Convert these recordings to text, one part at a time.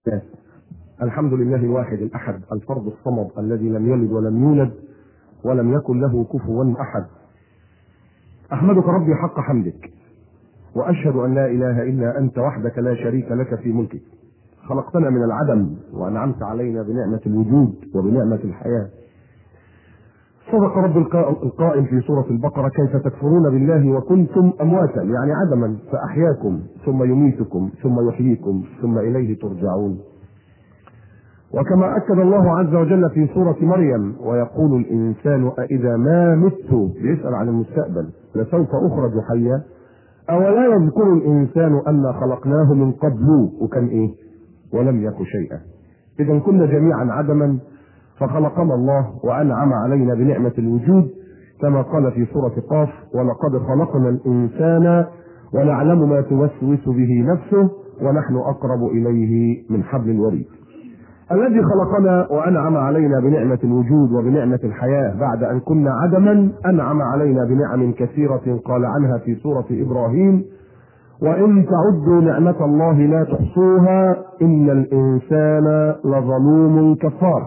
الحمد لله الواحد الأحد الفرد الصمد الذي لم يلد ولم يولد ولم يكن له كفوا أحد أحمدك ربي حق حمدك وأشهد أن لا إله إلا أنت وحدك لا شريك لك في ملكك خلقتنا من العدم وأنعمت علينا بنعمة الوجود وبنعمة الحياة صدق رب القائل في سورة البقرة كيف تكفرون بالله وكنتم أمواتا يعني عدما فأحياكم ثم يميتكم ثم يحييكم ثم إليه ترجعون وكما أكد الله عز وجل في سورة مريم ويقول الإنسان أإذا ما مت بيسأل عن المستقبل لسوف أخرج حيا أولا يذكر الإنسان أنا خلقناه من قبل وكان إيه ولم يك شيئا إذا كنا جميعا عدما فخلقنا الله وأنعم علينا بنعمة الوجود كما قال في سورة قاف ولقد خلقنا الإنسان ونعلم ما توسوس به نفسه ونحن أقرب إليه من حبل الوريد الذي خلقنا وأنعم علينا بنعمة الوجود وبنعمة الحياة بعد أن كنا عدما أنعم علينا بنعم كثيرة قال عنها في سورة إبراهيم وإن تعدوا نعمة الله لا تحصوها إن الإنسان لظلوم كفار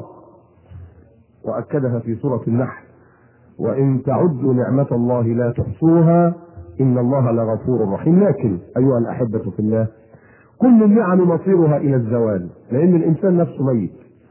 وأكدها في سورة النحل وإن تعدوا نعمة الله لا تحصوها إن الله لغفور رحيم لكن أيها الأحبة في الله كل النعم مصيرها إلى الزوال لأن الإنسان نفسه ميت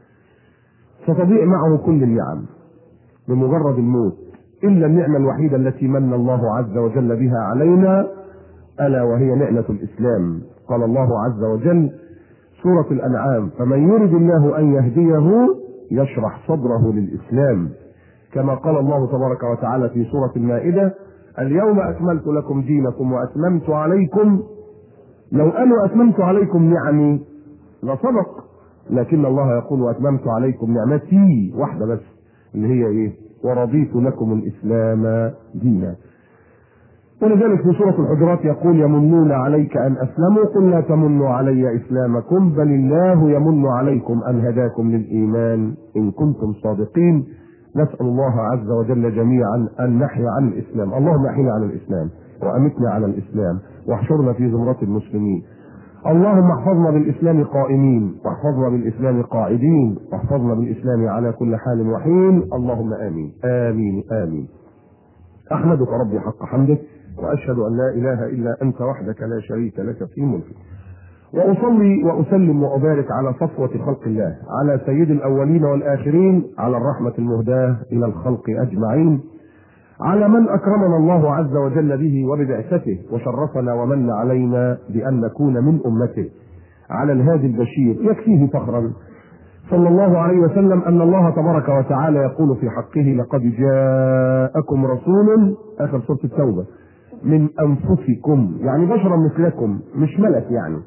ستضيع معه كل النعم بمجرد الموت إلا النعمة الوحيدة التي من الله عز وجل بها علينا ألا وهي نعمة الإسلام قال الله عز وجل سورة الأنعام فمن يرد الله أن يهديه يشرح صدره للإسلام كما قال الله تبارك وتعالى في سورة المائدة اليوم أكملت لكم دينكم وأتممت عليكم لو أنا أتممت عليكم نعمي لصدق لكن الله يقول وأتممت عليكم نعمتي واحدة بس اللي هي إيه ورضيت لكم الإسلام دينا ولذلك في سورة الحجرات يقول يمنون عليك أن أسلموا قل لا تمنوا علي إسلامكم بل الله يمن عليكم أن هداكم للإيمان إن كنتم صادقين نسأل الله عز وجل جميعا أن نحيا عن الإسلام اللهم احينا على الإسلام وأمتنا على الإسلام واحشرنا في زمرة المسلمين اللهم احفظنا بالإسلام قائمين واحفظنا بالإسلام قاعدين واحفظنا بالإسلام على كل حال وحين اللهم آمين آمين آمين أحمدك ربي حق حمدك وأشهد أن لا إله إلا أنت وحدك لا شريك لك في ملكك وأصلي وأسلم وأبارك على صفوة خلق الله على سيد الأولين والآخرين على الرحمة المهداة إلى الخلق أجمعين على من أكرمنا الله عز وجل به وببعثته وشرفنا ومن علينا بأن نكون من أمته على الهادي البشير يكفيه فخرا صلى الله عليه وسلم أن الله تبارك وتعالى يقول في حقه لقد جاءكم رسول آخر سورة التوبة من أنفسكم يعني بشرا مثلكم مش ملك يعني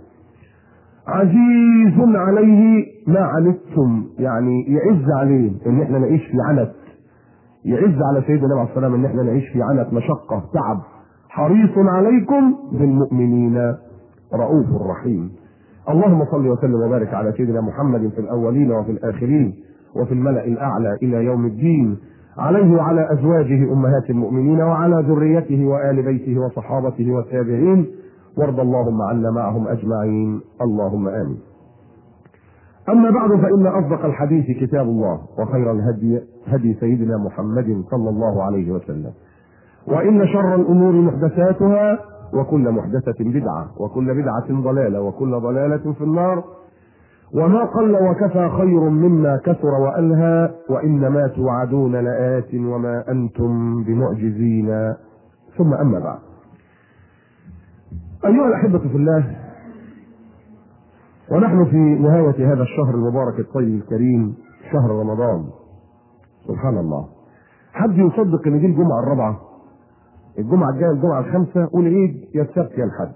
عزيز عليه ما عنتم يعني يعز عليه ان احنا نعيش في عنت يعز على سيدنا عليه السلام ان احنا نعيش في عنت مشقه تعب حريص عليكم بالمؤمنين رؤوف رحيم اللهم صل وسلم وبارك على سيدنا محمد في الاولين وفي الاخرين وفي الملا الاعلى الى يوم الدين عليه وعلى ازواجه امهات المؤمنين وعلى ذريته وال بيته وصحابته والتابعين وارض اللهم عنا معهم اجمعين اللهم امين اما بعد فان اصدق الحديث كتاب الله وخير الهدي هدي سيدنا محمد صلى الله عليه وسلم وان شر الامور محدثاتها وكل محدثه بدعه وكل بدعه ضلاله وكل ضلاله في النار وما قل وكفى خير مما كثر والهى وانما توعدون لات وما انتم بمعجزين ثم اما بعد أيها الأحبة في الله ونحن في نهاية هذا الشهر المبارك الطيب الكريم شهر رمضان سبحان الله حد يصدق ان دي الجمعة الرابعة الجمعة الجاية الجمعة الخامسة والعيد يا السبت يا الحد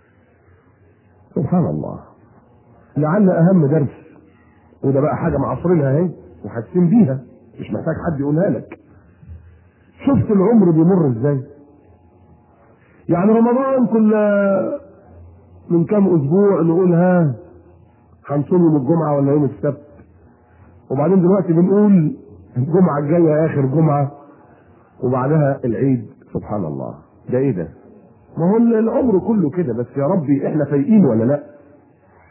سبحان الله لعل أهم درس وده بقى حاجة معاصرينها اهي وحاسين بيها مش محتاج حد يقولها لك شفت العمر بيمر ازاي يعني رمضان كنا من كام اسبوع نقول ها هنصوم يوم الجمعه ولا يوم السبت وبعدين دلوقتي بنقول الجمعه الجايه اخر جمعه وبعدها العيد سبحان الله ده ايه ده؟ ما هو العمر كله كده بس يا ربي احنا فايقين ولا لا؟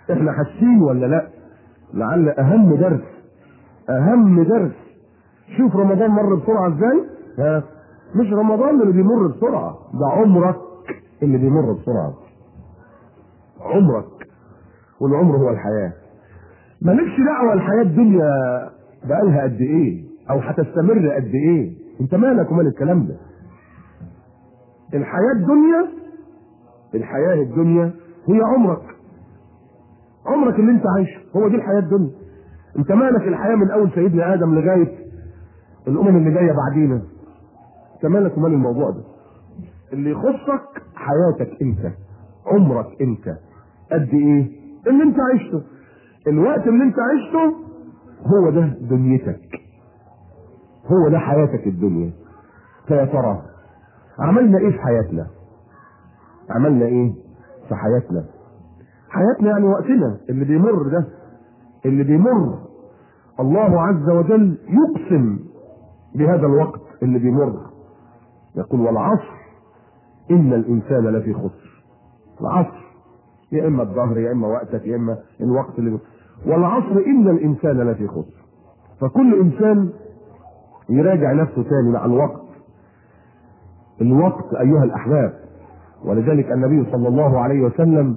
احنا حاسين ولا لا لعل اهم درس اهم درس شوف رمضان مر بسرعه ازاي ها مش رمضان اللي بيمر بسرعه ده عمرك اللي بيمر بسرعه عمرك والعمر هو الحياه مالكش دعوه الحياه الدنيا بقالها قد ايه او هتستمر قد ايه انت مالك ومال الكلام ده الحياه الدنيا الحياه الدنيا هي عمرك عمرك اللي انت عايشه هو دي الحياه الدنيا انت مالك الحياه من اول سيدنا ادم لغايه الامم اللي جايه بعدينا انت مالك ومال الموضوع ده اللي يخصك حياتك انت عمرك انت قد ايه اللي انت عشته الوقت اللي انت عشته هو ده دنيتك هو ده حياتك الدنيا فيا ترى عملنا ايه في حياتنا عملنا ايه في حياتنا حياتنا يعني وقتنا اللي بيمر ده اللي بيمر الله عز وجل يقسم بهذا الوقت اللي بيمر يقول والعصر ان الانسان لفي خسر العصر يا اما الظهر يا اما وقتك يا اما الوقت اللي والعصر ان الانسان لفي خسر فكل انسان يراجع نفسه تاني مع الوقت الوقت ايها الاحباب ولذلك النبي صلى الله عليه وسلم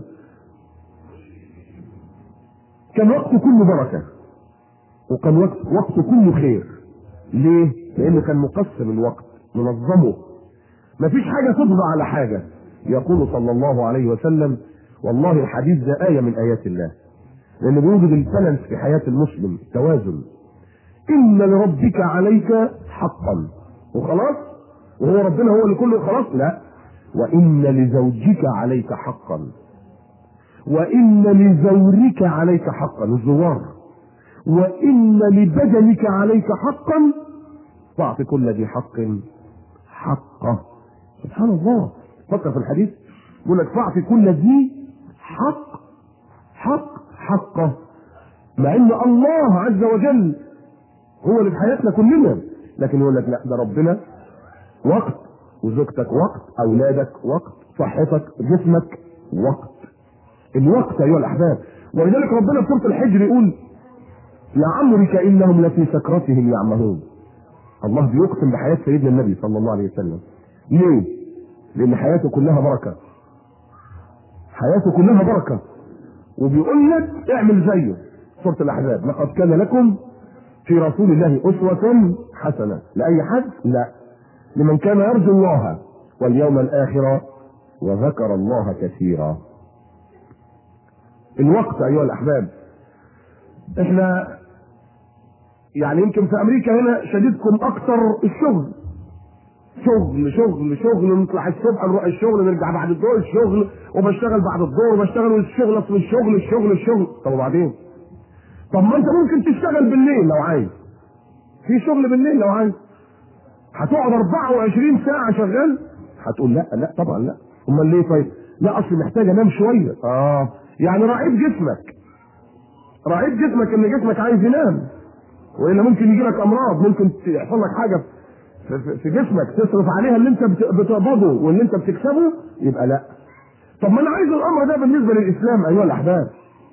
كان وقته كله بركه وكان وقت وقته كله خير ليه؟ لانه كان مقسم الوقت منظمه مفيش حاجه تطغى على حاجه يقول صلى الله عليه وسلم والله الحديث ده ايه من ايات الله لان بيوجد البالانس في حياه المسلم توازن ان لربك عليك حقا وخلاص وهو ربنا هو اللي كله خلاص لا وان لزوجك عليك حقا وان لزورك عليك حقا الزوار وان لبدنك عليك حقا فاعط كل ذي حق حقه سبحان الله فكر في الحديث يقول لك فاعط كل ذي حق حق حقه مع ان الله عز وجل هو اللي في حياتنا كلنا لكن يقول لك لا ده ربنا وقت وزوجتك وقت اولادك وقت صحتك جسمك وقت الوقت ايها الاحباب ولذلك ربنا في سوره الحجر يقول لعمرك انهم لفي سكرتهم يعمهون الله بيقسم بحياه سيدنا النبي صلى الله عليه وسلم ليه؟ لان حياته كلها بركه حياته كلها بركه وبيقول لك اعمل زيه سوره الاحزاب لقد كان لكم في رسول الله اسوه حسنه لاي حد لا لمن كان يرجو الله واليوم الاخر وذكر الله كثيرا الوقت ايها الاحباب احنا يعني يمكن في امريكا هنا شديدكم اكثر الشغل شغل شغل شغل نطلع الصبح نروح الشغل نرجع بعد الظهر الشغل وبشتغل بعد الظهر وبشتغل الشغل اصل الشغل الشغل الشغل طب وبعدين؟ طب ما انت ممكن تشتغل بالليل لو عايز في شغل بالليل لو عايز هتقعد 24 ساعة شغال هتقول لا لا طبعا لا امال ليه طيب؟ لا اصل محتاج انام شوية اه يعني راعيت جسمك راعيت جسمك ان جسمك عايز ينام والا ممكن يجي لك امراض ممكن يحصل لك حاجه في, في جسمك تصرف عليها اللي انت بتقبضه واللي انت بتكسبه يبقى لا طب ما انا عايز الامر ده بالنسبه للاسلام ايها الاحباب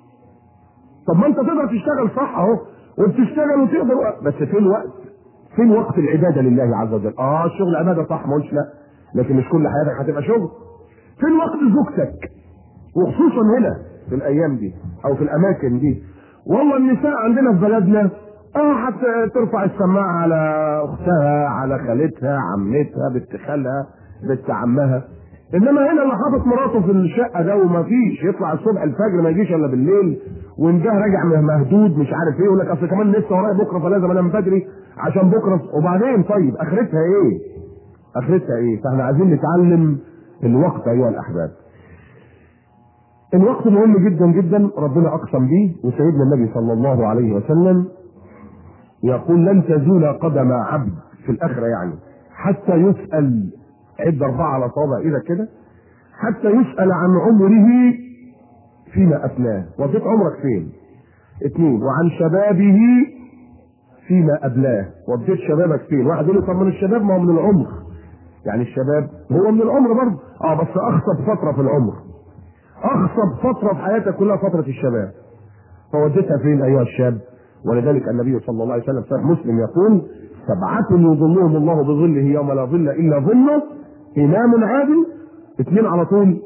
طب ما انت تقدر تشتغل صح اهو وبتشتغل وتقدر بس فين وقت فين وقت العباده لله عز وجل اه الشغل عباده صح ما قلتش لا لكن مش كل حياتك هتبقى شغل فين وقت زوجتك وخصوصا هنا في الايام دي او في الاماكن دي والله النساء عندنا في بلدنا اه حتى ترفع السماعه على اختها على خالتها عمتها بنت خالها بنت عمها انما هنا اللي حاطط مراته في الشقه ده وما فيش يطلع الصبح الفجر ما يجيش الا بالليل وان جه راجع مهدود مش عارف ايه يقول لك اصل كمان لسه ورايا بكره فلازم انام بدري عشان بكره وبعدين طيب اخرتها ايه؟ اخرتها ايه؟ فاحنا عايزين نتعلم الوقت ايها الاحباب. الوقت مهم جدا جدا ربنا اقسم به وسيدنا النبي صلى الله عليه وسلم يقول لن تزول قدم عبد في الاخره يعني حتى يسال عد اربعه على صوابع ايدك كده حتى يسال عن عمره فيما افناه وضيت عمرك فين اثنين وعن شبابه فيما ابلاه وضيت شبابك فين واحد يقول لي طب من الشباب ما هو من العمر يعني الشباب هو من العمر برضه اه بس اخطب فتره في العمر اخصب فتره في حياتك كلها فتره الشباب فوديتها فين ايها الشاب ولذلك النبي صلى الله عليه وسلم في مسلم يقول سبعة يظلهم الله بظله يوم لا ظل الا ظله امام عادل اثنين على طول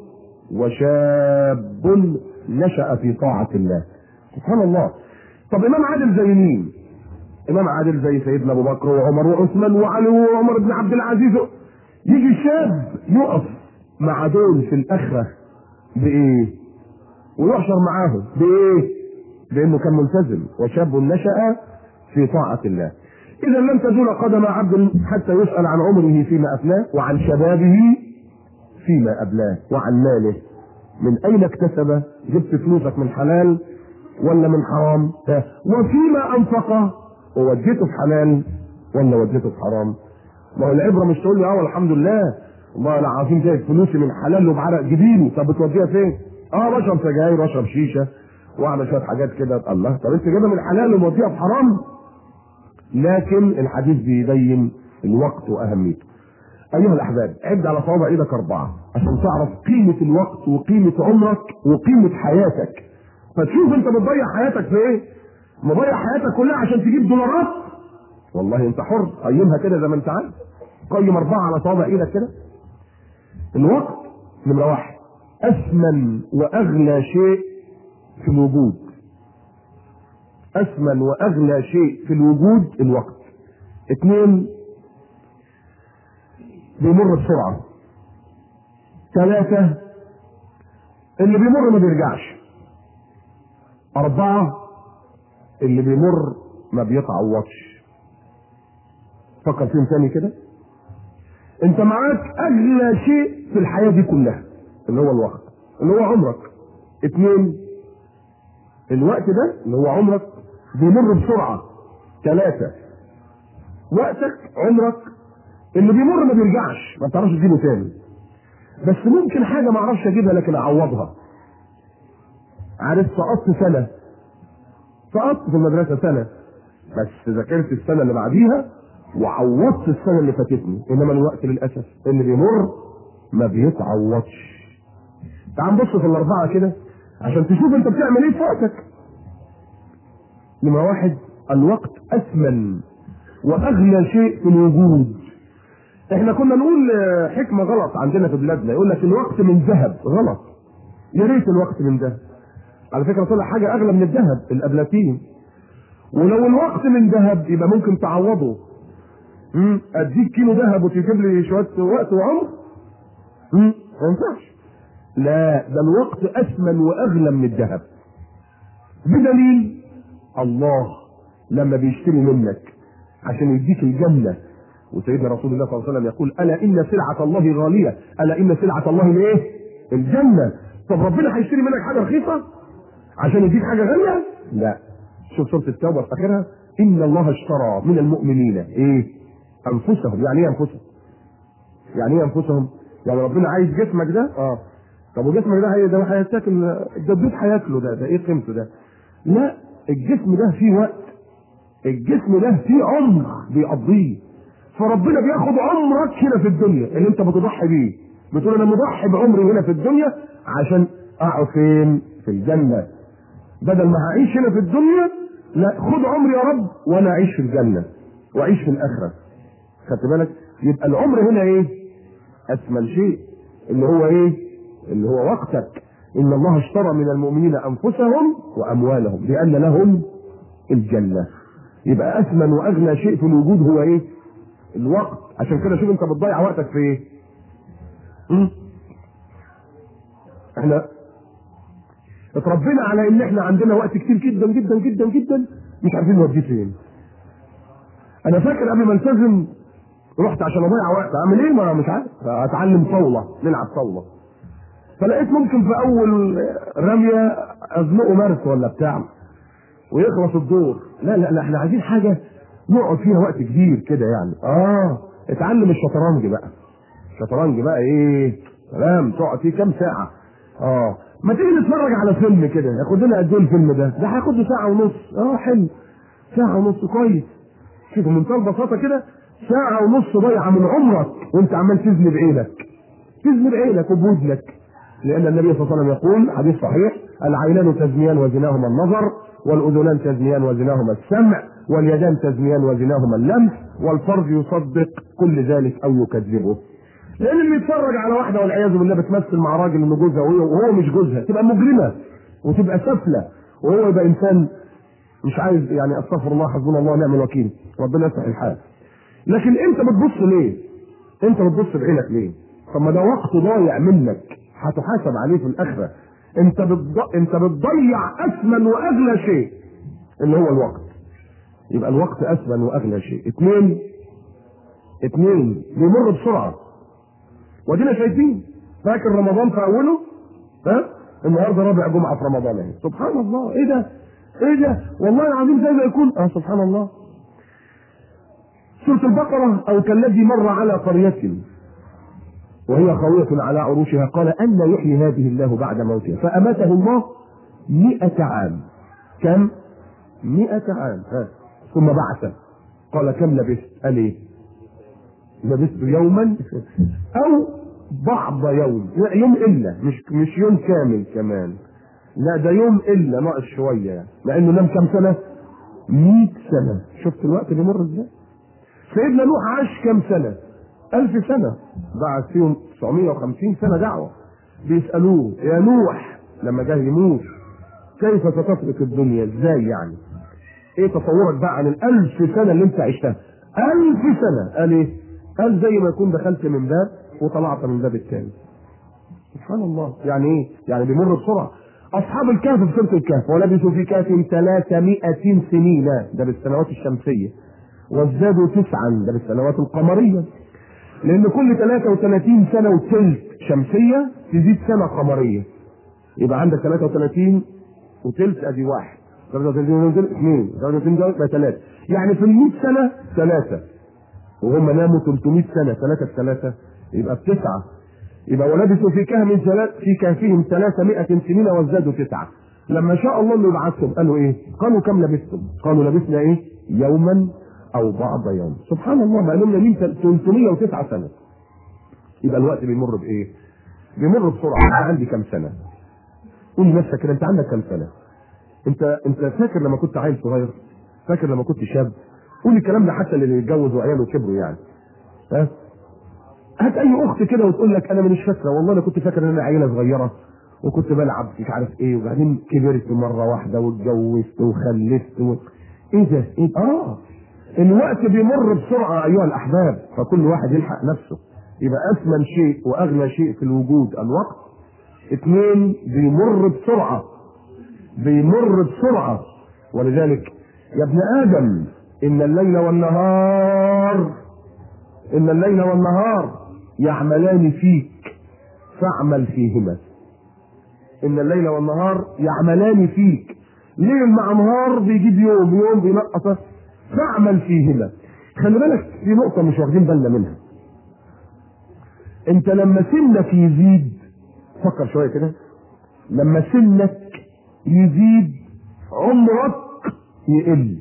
وشاب نشأ في طاعة الله سبحان الله طب امام عادل زي مين؟ امام عادل زي سيدنا ابو بكر وعمر وعثمان وعلي وعمر بن عبد العزيز يجي شاب يقف مع دول في الاخره بايه؟ ويحشر معاهم بايه؟ بانه كان ملتزم وشاب نشا في طاعه الله. اذا لن تزول قدم عبد حتى يسال عن عمره فيما افناه وعن شبابه فيما ابلاه وعن ماله من اين اكتسب؟ جبت فلوسك من حلال ولا من حرام؟ وفيما انفقه ووديته في حلال ولا وديته في حرام؟ ما هو العبره مش تقول لي اه الحمد لله والله انا عظيم جايب فلوسي من حلال وبعرق جبيني طب بتوديها فين؟ اه بشرب سجاير واشرب شيشه واعمل شويه حاجات كده الله طب انت جايبها من حلال وموديها في حرام؟ لكن الحديث بيبين الوقت واهميته. ايها الاحباب عد على صوابع ايدك اربعه عشان تعرف قيمه الوقت وقيمه عمرك وقيمه حياتك. فتشوف انت بتضيع حياتك في ايه؟ مضيع حياتك كلها عشان تجيب دولارات والله انت حر قيمها كده زي ما انت عايز قيم اربعه على صوابع ايدك كده الوقت نمره واحد اثمن واغلى شيء في الوجود اثمن واغلى شيء في الوجود الوقت اثنين بيمر بسرعه ثلاثه اللي بيمر ما بيرجعش اربعه اللي بيمر ما بيتعوضش فكر فيهم تاني كده انت معاك اغلى شيء في الحياه دي كلها اللي هو الوقت اللي هو عمرك اتنين الوقت ده اللي هو عمرك بيمر بسرعه ثلاثه وقتك عمرك اللي بيمر ما بيرجعش ما تعرفش تجيبه تاني بس ممكن حاجه ما اعرفش اجيبها لكن اعوضها عارف سقطت سنه سقطت في المدرسة سنة بس ذاكرت السنة اللي بعديها وعوضت السنة اللي فاتتني إنما الوقت للأسف اللي بيمر ما بيتعوضش تعال نبص في الأربعة كده عشان تشوف أنت بتعمل إيه في وقتك نمرة واحد الوقت أثمن وأغلى شيء في الوجود احنا كنا نقول حكمة غلط عندنا في بلادنا يقول لك الوقت من ذهب غلط يا ريت الوقت من ذهب على فكره طلع حاجه اغلى من الذهب الابلاتين ولو الوقت من ذهب يبقى ممكن تعوضه امم اديك كيلو ذهب وتجيب لي شويه وقت وعمر امم ما ينفعش لا ده الوقت اثمن واغلى من الذهب بدليل الله لما بيشتري منك عشان يديك الجنه وسيدنا رسول الله صلى الله عليه وسلم يقول الا ان سلعه الله غاليه الا ان سلعه الله الايه الجنه طب ربنا هيشتري منك حاجه رخيصه عشان يديك حاجه غاليه؟ لا شوف سوره التوبه فاكرها؟ ان الله اشترى من المؤمنين ايه؟ انفسهم، يعني ايه انفسهم؟ يعني ايه انفسهم؟ يعني ربنا عايز جسمك ده؟ اه طب وجسمك ده هي ده هيتاكل الدبوس هياكله ده ده ايه قيمته ده؟ لا الجسم ده فيه وقت الجسم ده فيه عمر بيقضيه فربنا بياخد عمرك هنا في الدنيا اللي انت بتضحي بيه بتقول انا مضحي بعمري هنا في الدنيا عشان اقعد فين؟ في الجنه بدل ما هعيش هنا في الدنيا لا خد عمري يا رب وانا اعيش في الجنه واعيش في الاخره خدت بالك يبقى العمر هنا ايه اثمن شيء اللي هو ايه اللي هو وقتك ان الله اشترى من المؤمنين انفسهم واموالهم لان لهم الجنه يبقى اثمن واغلى شيء في الوجود هو ايه الوقت عشان كده شوف انت بتضيع وقتك في ايه م? احنا اتربينا على ان احنا عندنا وقت كتير جدا جدا جدا جدا مش عارفين نوديه فين انا فاكر قبل ما التزم رحت عشان اضيع وقت اعمل ايه ما مش عارف اتعلم طاوله نلعب طاوله فلقيت ممكن في اول رميه ازنقه مرس ولا بتاع ويخلص الدور لا لا لا احنا عايزين حاجه نقعد فيها وقت كبير كده يعني اه اتعلم الشطرنج بقى الشطرنج بقى ايه سلام تقعد فيه كام ساعه اه ما تيجي نتفرج على فيلم كده ياخد لنا قد ايه الفيلم ده ده هياخد له ساعه ونص اه حلو ساعه ونص كويس شوف بمنتهى البساطه كده ساعه ونص ضايعه من عمرك وانت عمال تزني بعينك تزني بعينك وبودنك لان النبي صلى الله عليه وسلم يقول حديث صحيح العينان تزنيان وزناهما النظر والاذنان تزنيان وزناهما السمع واليدان تزنيان وزناهما اللمس والفرج يصدق كل ذلك او يكذبه لان اللي يتفرج على واحده والعياذ بالله بتمثل مع راجل انه جوزها وهو مش جوزها تبقى مجرمه وتبقى سفله وهو يبقى انسان مش عايز يعني استغفر الله حسبنا الله ونعم الوكيل ربنا يصلح الحال لكن انت بتبص ليه؟ انت بتبص بعينك ليه؟ طب ما ده وقت ضايع منك هتحاسب عليه في الاخره انت بتض... انت بتضيع اثمن واغلى شيء اللي هو الوقت يبقى الوقت اثمن واغلى شيء اثنين اثنين بيمر بسرعه ودينا شايفين فاكر رمضان في اوله ها النهارده رابع جمعه في رمضان اهي سبحان الله ايه ده ايه ده والله العظيم زي ما يكون اه سبحان الله سورة البقرة أو كالذي مر على قرية وهي خاوية على عروشها قال أن يحيي هذه الله بعد موتها فأماته الله مئة عام كم؟ مئة عام ها. ثم بعثه قال كم لبثت؟ قال إيه؟ لبثت يوما أو بعض يوم يوم إلا مش مش يوم كامل كمان لا ده يوم إلا ناقص شوية يعني لأنه نام كم سنة؟ 100 سنة شفت الوقت بيمر ازاي؟ سيدنا نوح عاش كم سنة؟ ألف سنة بعد فيهم 950 سنة دعوة بيسألوه يا نوح لما جه يموت كيف ستترك الدنيا ازاي يعني؟ ايه تصورك بقى عن الألف سنة اللي انت عشتها؟ ألف سنة قال ايه؟ قال زي ما يكون دخلت من باب وطلعت من باب التاني سبحان الله يعني ايه؟ يعني بيمر بسرعة أصحاب الكهف في سورة الكهف ولبثوا في كهفهم 300 سنين ده بالسنوات الشمسية وازدادوا تسعا ده بالسنوات القمرية لأن كل 33 سنة وثلث شمسية تزيد سنة قمرية يبقى عندك 33 وثلث أدي واحد 33 وثلث اثنين 33 ده ثلاثة يعني في ال 100 سنة ثلاثة وهم ناموا 300 سنة ثلاثة في ثلاثة يبقى بتسعة يبقى ولبثوا في كهف ثلاث في كهفهم 300 سنين وازدادوا تسعة لما شاء الله انه يبعثهم قالوا ايه؟ قالوا كم لبثتم؟ قالوا لبثنا ايه؟ يوما او بعض يوم سبحان الله بقى لهم نايمين 309 سنه يبقى الوقت بيمر بايه؟ بيمر بسرعه انا عندي كام سنه؟ قول لنفسك كده انت عندك كام سنه؟ انت انت فاكر لما كنت عيل صغير؟ فاكر لما كنت شاب؟ قول الكلام ده حتى اللي اتجوز وعياله كبروا يعني ها؟ هات اي اخت كده وتقول لك انا مش فاكره والله انا كنت فاكر ان انا عيله صغيره وكنت بلعب مش عارف ايه وبعدين كبرت مره واحده واتجوزت وخلفت و... ايه ده؟ ايه اه الوقت بيمر بسرعة أيها الأحباب فكل واحد يلحق نفسه يبقى أثمن شيء وأغلى شيء في الوجود الوقت اثنين بيمر بسرعة بيمر بسرعة ولذلك يا ابن آدم إن الليل والنهار إن الليل والنهار يعملان فيك فاعمل فيهما إن الليل والنهار يعملان فيك ليل مع نهار بيجيب يوم يوم بينقصك فاعمل فيهما خلي بالك في نقطة مش واخدين بالنا منها انت لما سنك يزيد فكر شوية كده لما سنك يزيد عمرك يقل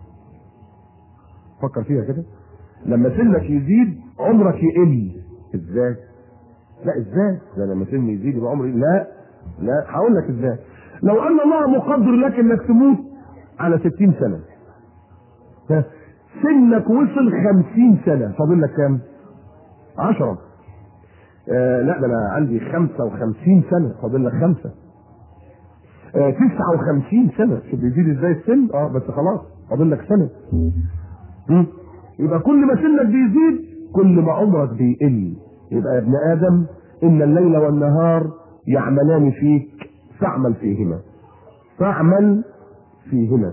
فكر فيها كده لما سنك يزيد عمرك يقل ازاي لا ازاي ده لما سني يزيد يبقى عمري لا لا هقول لك ازاي لو ان الله مقدر لك انك تموت على ستين سنه سنك وصل خمسين سنة فاضل لك كام؟ عشرة آه لا ده أنا عندي خمسة وخمسين سنة فاضل لك خمسة آه تسعة وخمسين سنة شوف بيزيد ازاي السن؟ اه بس خلاص فاضل لك سنة م? يبقى كل ما سنك بيزيد كل ما عمرك بيقل يبقى يا ابن آدم إن الليل والنهار يعملان فيك فاعمل فيهما فاعمل فيهما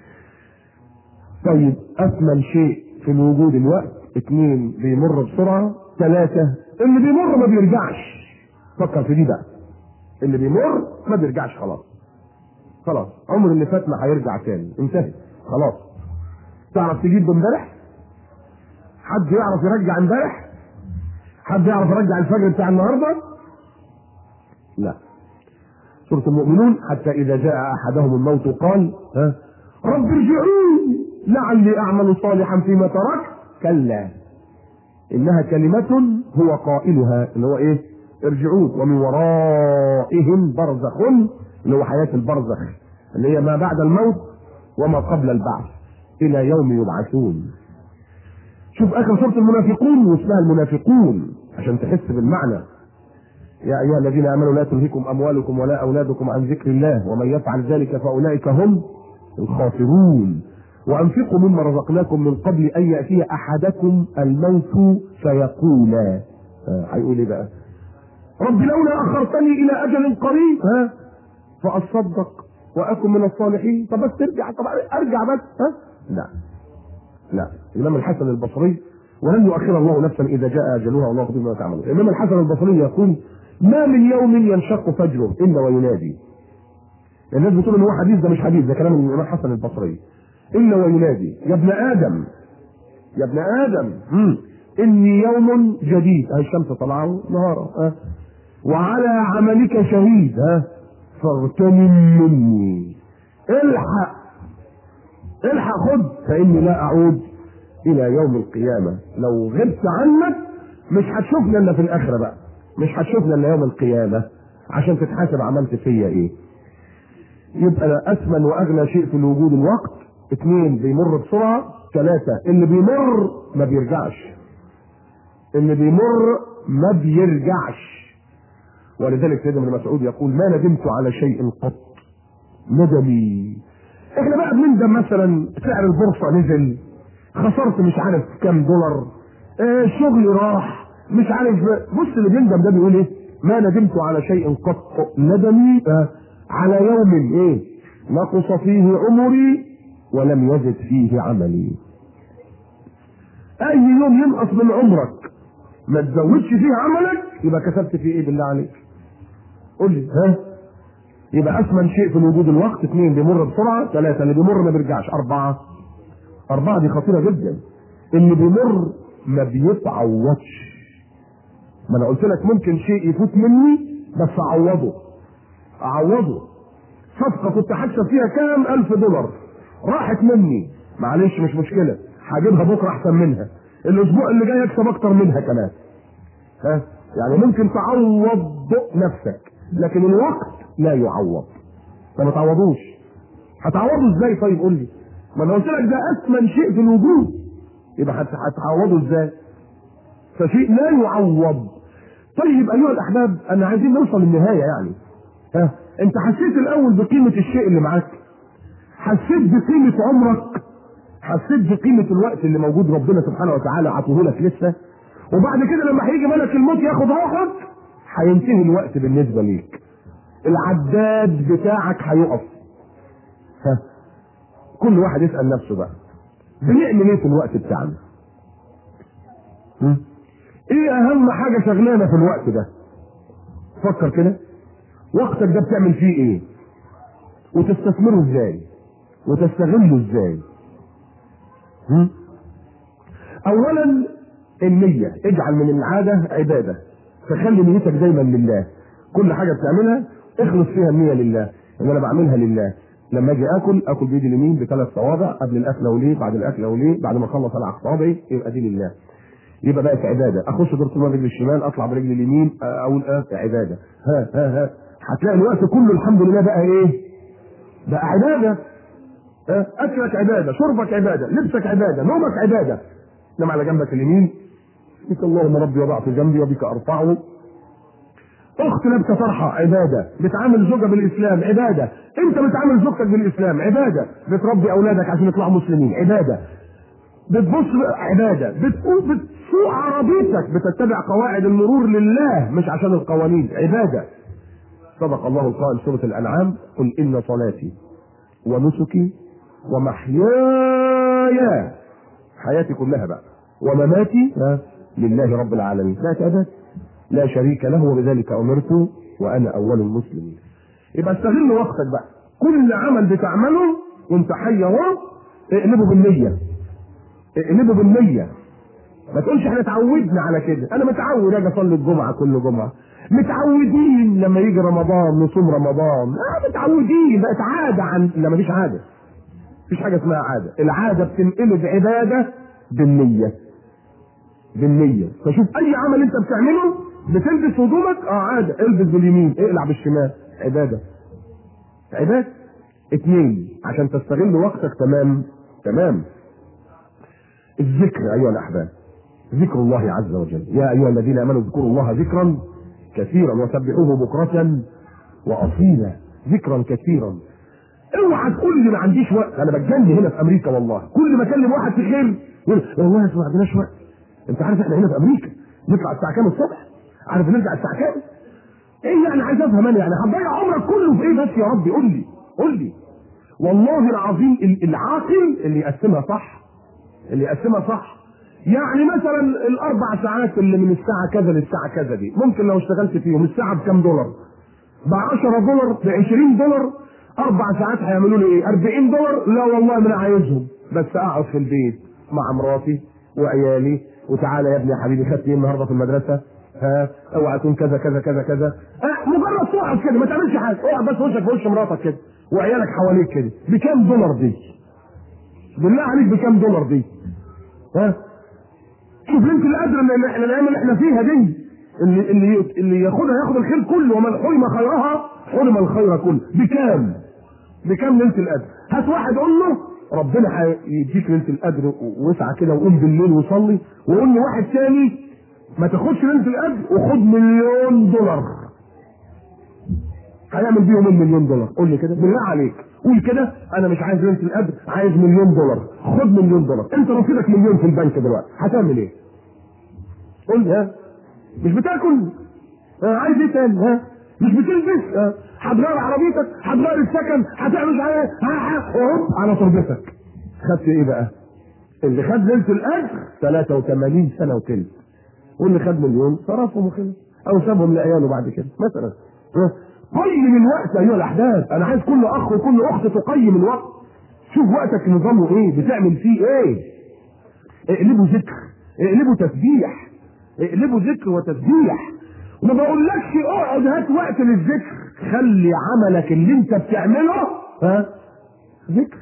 طيب اثمن شيء في الوجود الوقت اثنين بيمر بسرعه ثلاثه اللي بيمر ما بيرجعش فكر في دي بقى اللي بيمر ما بيرجعش خلاص خلاص عمر اللي فات ما هيرجع تاني انتهت خلاص تعرف تجيب امبارح حد يعرف يرجع امبارح حد يعرف يرجع الفجر بتاع النهارده لا سورة المؤمنون حتى إذا جاء أحدهم الموت قال ها رب ارجعون لعلي أعمل صالحا فيما تركت كلا إنها كلمة هو قائلها اللي هو إيه؟ ارجعون ومن ورائهم برزخ اللي هو حياه البرزخ اللي هي ما بعد الموت وما قبل البعث الى يوم يبعثون شوف اخر سوره المنافقون واسمها المنافقون عشان تحس بالمعنى يا ايها الذين امنوا لا تلهكم اموالكم ولا اولادكم عن ذكر الله ومن يفعل ذلك فاولئك هم الخاسرون وانفقوا مما رزقناكم من قبل ان ياتي احدكم الموت فيقول آه، هيقول ايه بقى؟ رب لولا اخرتني الى اجل قريب ها فاصدق واكن من الصالحين طب بس ترجع طب ارجع بس ها لا لا الامام الحسن البصري ولن يؤخر الله نفسا اذا جاء اجلها والله خبير بما تعملون الامام الحسن البصري يقول ما من يوم ينشق فجره الا وينادي الناس بتقول ان هو حديث ده مش حديث ده كلام الامام الحسن البصري الا وينادي يا ابن ادم يا ابن ادم مم. اني يوم جديد هاي الشمس طلعه نهارا ها وعلى عملك شهيد ها فاغتنم مني الحق الحق خد فاني لا اعود الى يوم القيامه لو غبت عنك مش هتشوفنا الا في الاخره بقى مش هتشوفنا الا يوم القيامه عشان تتحاسب عملت فيا ايه يبقى اثمن واغنى شيء في الوجود الوقت اثنين بيمر بسرعه ثلاثه اللي بيمر ما بيرجعش اللي بيمر ما بيرجعش ولذلك سيدنا ابن مسعود يقول ما ندمت على شيء قط ندمي احنا بقى بنندم مثلا سعر البورصه نزل خسرت مش عارف كام دولار اه شغلي راح مش عارف بص اللي بيندم ده بيقول ايه ما ندمت على شيء قط ندمي اه على يوم ايه نقص فيه عمري ولم يزد فيه عملي اي يوم ينقص من عمرك ما تزودش فيه عملك يبقى كسبت فيه ايه بالله عليك قول لي ها يبقى اثمن شيء في الوجود الوقت اثنين بيمر بسرعه ثلاثه اللي بيمر ما بيرجعش اربعه اربعه دي خطيره جدا اللي بيمر ما بيتعوضش ما انا قلت لك ممكن شيء يفوت مني بس اعوضه اعوضه صفقه كنت هكسب فيها كام الف دولار راحت مني معلش مش مشكله هجيبها بكره احسن منها الاسبوع اللي جاي اكسب اكتر منها كمان ها يعني ممكن تعوض نفسك لكن الوقت لا يعوض ما تعوضوش هتعوضه ازاي طيب قول لي ما انا قلت لك ده اثمن شيء في الوجود يبقى هتعوضه ازاي فشيء لا يعوض طيب ايها الاحباب انا عايزين نوصل للنهايه يعني ها انت حسيت الاول بقيمه الشيء اللي معاك حسيت بقيمه عمرك حسيت بقيمه الوقت اللي موجود ربنا سبحانه وتعالى عطوه لك لسه وبعد كده لما هيجي ملك الموت ياخد روحك هينتهي الوقت بالنسبه ليك العداد بتاعك هيقف ها كل واحد يسال نفسه بقى بنعمل ايه في الوقت بتاعنا ايه اهم حاجه شغلانه في الوقت ده فكر كده وقتك ده بتعمل فيه ايه وتستثمره ازاي وتستغله ازاي اولا النية اجعل من العادة عبادة فخلي نيتك دايما لله كل حاجة بتعملها اخلص فيها النية لله ان انا بعملها لله لما اجي اكل اكل بايدي اليمين بثلاث صوابع قبل الاكل وليه بعد الاكل وليه بعد ما اخلص العب صوابعي يبقى دي لله يبقى بقت عباده اخش دور طول برجلي الشمال اطلع برجلي اليمين اقول اه عباده ها ها ها هتلاقي الوقت كله الحمد لله بقى ايه؟ بقى عباده اه اكلك عباده شربك عباده لبسك عباده نومك عباده نام على جنبك اليمين بك اللهم ربي وضعت جنبي وبك ارفعه اخت لابسه طرحه عباده بتعامل زوجها بالاسلام عباده انت بتعامل زوجتك بالاسلام عباده بتربي اولادك عشان يطلعوا مسلمين عباده بتبص عباده بتقول بتسوق عربيتك بتتبع قواعد المرور لله مش عشان القوانين عباده صدق الله القائل سوره الانعام قل ان صلاتي ونسكي ومحياي حياتي كلها بقى ومماتي لله رب العالمين لا تعبد لا شريك له وبذلك امرت وانا اول المسلمين يبقى استغل وقتك بقى كل عمل بتعمله وانت حي اهو اقلبه بالنيه اقلبه بالنيه ما تقولش احنا اتعودنا على كده انا متعود اجي اصلي الجمعه كل جمعه متعودين لما يجي رمضان نصوم رمضان آه متعودين بقت عاده عن لا مفيش عاده مفيش حاجه اسمها عاده العاده بتنقلب عباده بالنيه بالنية فشوف أي عمل أنت بتعمله بتلبس هدومك اه عادة البس باليمين اقلع بالشمال عبادة عبادة اثنين عشان تستغل وقتك تمام تمام الذكر ايها الاحباب ذكر الله عز وجل يا ايها الذين امنوا اذكروا الله ذكرا كثيرا وسبحوه بكرة واصيلا ذكرا كثيرا اوعى تقول لي ما عنديش وقت انا بتجنن هنا في امريكا والله كل ما اكلم واحد في خير يقول والله ما عندناش وقت انت عارف احنا هنا في امريكا نطلع الساعه كام الصبح عارف نرجع الساعه كام ايه يعني عايز افهم انا يعني هتضيع عمرك كله في ايه بس يا ربي قول لي قول لي والله العظيم ال- العاقل اللي يقسمها صح اللي يقسمها صح يعني مثلا الاربع ساعات اللي من الساعه كذا للساعه كذا دي ممكن لو اشتغلت فيهم الساعه بكام دولار ب 10 دولار ب 20 دولار اربع ساعات هيعملوا لي ايه 40 دولار لا والله ما انا عايزهم بس اقعد في البيت مع مراتي وعيالي وتعالى يا ابني يا حبيبي خدت ايه النهارده في المدرسه ها اوعى تكون كذا كذا كذا كذا أه مجرد تقعد كده ما تعملش حاجه اقعد بس وشك في وش مراتك كده وعيالك حواليك كده بكام دولار دي بالله عليك بكام دولار دي ها شوف انت القدر اللي احنا الايام اللي احنا فيها دي اللي اللي اللي ياخدها ياخد الخير كله ومن حرم خيرها حرم الخير كله بكام؟ بكام ليله القدر؟ هات واحد قول له ربنا هيديك ليله القدر واسعى كده وقوم بالليل وصلي وقول لي واحد تاني ما تاخدش ليله القدر وخد مليون دولار هيعمل بيهم المليون دولار قول لي كده بالله عليك قول كده انا مش عايز ليله القدر عايز مليون دولار خد مليون دولار انت رصيدك مليون في البنك دلوقتي هتعمل ايه؟ قول لي ها مش بتاكل ها عايز ايه تاني ها مش بتلبس ها هتغير عربيتك هتغير السكن هتعمل مش عارف ها ها وهوب على تربتك خدت ايه بقى؟ اللي خد ليله القدر 83 سنه وتلت واللي خد مليون صرفهم وخلص او سابهم لعياله بعد كده مثلا ها؟ قيم الوقت ايها الاحباب انا عايز كل اخ وكل اخت تقيم الوقت شوف وقتك نظامه ايه بتعمل فيه ايه اقلبه ذكر اقلبه تسبيح اقلبه ذكر وتسبيح وما بقولكش اقعد هات وقت للذكر خلي عملك اللي انت بتعمله ها ذكر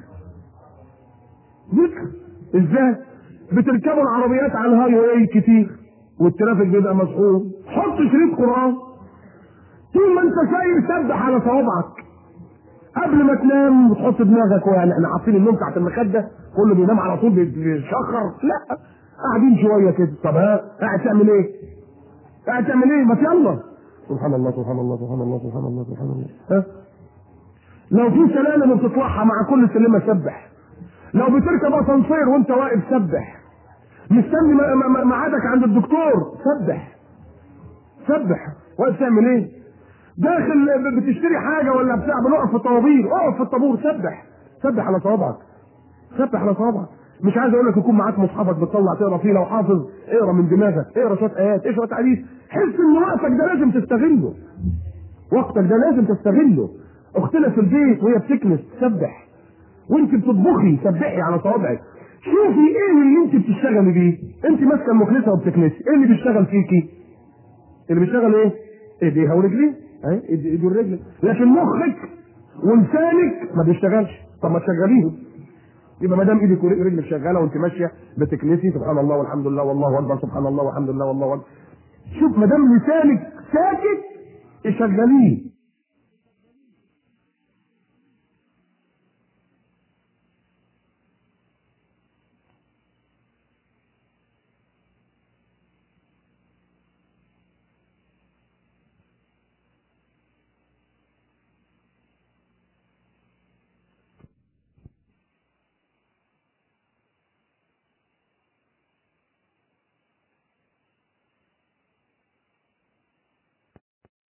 ذكر ازاي بتركبوا العربيات على الهاي واي كتير والترافيك بيبقى مسحوب حط شريط قران طول ما انت ساير سبح على صوابعك قبل ما تنام وتحط دماغك يعني احنا حاطين النوم تحت المخده كله بينام على طول بيشخر لا قاعدين شويه كده طب ها قاعد تعمل ايه؟ قاعد تعمل ايه؟ ما يلا سبحان الله سبحان الله سبحان الله سبحان الله سبحان الله ها لو في سلالم بتطلعها مع كل سلمه سبح لو بتركب اسانسير وانت واقف سبح مستني ميعادك عند الدكتور سبح سبح واقف تعمل ايه؟ داخل بتشتري حاجه ولا بتاع بنقف في الطوابير اقف في الطابور سبح سبح على صوابعك سبح على صوابعك مش عايز اقول لك يكون معاك مصحفك بتطلع تقرا فيه لو حافظ اقرا من دماغك اقرا شويه ايات اقرا شويه حديث حس ان وقتك ده لازم تستغله وقتك ده لازم تستغله اختنا في البيت وهي بتكنس تسبح وانت بتطبخي سبحي على صوابعك شوفي ايه اللي انت بتشتغلي بيه انت ماسكه المكنسه وبتكنسي ايه اللي بيشتغل فيكي اللي بيشتغل ايه ايديها ورجليه اهي ايدي والرجل لكن مخك ولسانك ما بيشتغلش طب ما تشغليهم يبقى ما دام ايدك ورجلك شغاله وانت ماشيه بتكنسي سبحان الله والحمد لله والله اكبر سبحان الله والحمد لله والله اكبر شوف ما دام لسانك ساكت اشغليه